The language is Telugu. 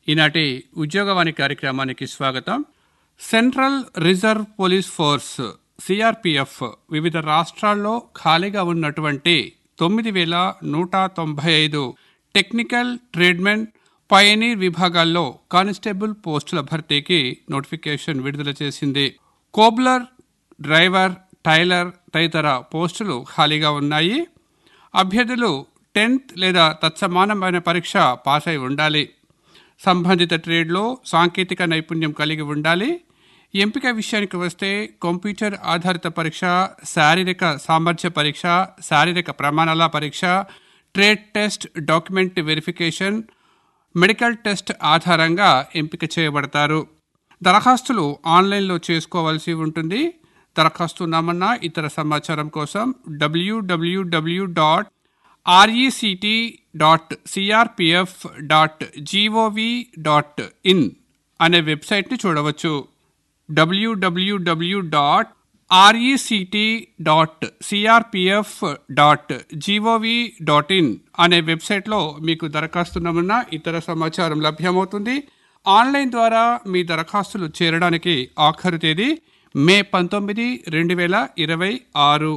ఈనాటి ఉద్యోగవాణి కార్యక్రమానికి స్వాగతం central reserve police force CRPF వివిధ రాష్ట్రాల్లో ఖాళీగా ఉన్నటువంటి తొమ్మిది వేల నూట తొంభై ఐదు టెక్నికల్ ట్రేడ్మెన్ పయనీర్ విభాగాల్లో కానిస్టేబుల్ పోస్టుల భర్తీకి నోటిఫికేషన్ విడుదల చేసింది కోబ్లర్ డ్రైవర్ టైలర్ తదితర పోస్టులు ఖాళీగా ఉన్నాయి అభ్యర్థులు టెన్త్ లేదా తత్సమానమైన పరీక్ష పాస్ అయి ఉండాలి సంబంధిత ట్రేడ్లో సాంకేతిక నైపుణ్యం కలిగి ఉండాలి ఎంపిక విషయానికి వస్తే కంప్యూటర్ ఆధారిత పరీక్ష శారీరక సామర్థ్య పరీక్ష శారీరక ప్రమాణాల పరీక్ష trade test document verification medical test ఆధారంగా ఎంపిక చేయబడతారు దరఖాస్తులు ఆన్లైన్లో చేసుకోవాల్సి ఉంటుంది దరఖాస్తు నమూనా ఇతర సమాచారం కోసం WWW dot RECT dot CRPF dot GOV dot IN అనే వెబ్సైట్ని చూడవచ్చు WWW dot RECT dot CRPF dot GOV dot IN అనే వెబ్సైట్లో మీకు దరఖాస్తు నమూనా ఇతర సమాచారం లభ్యమవుతుంది ఆన్లైన్ ద్వారా మీ దరఖాస్తులు చేరడానికి ఆఖరు తేదీ మే పంతొమ్మిది రెండు వేల ఇరవై ఆరు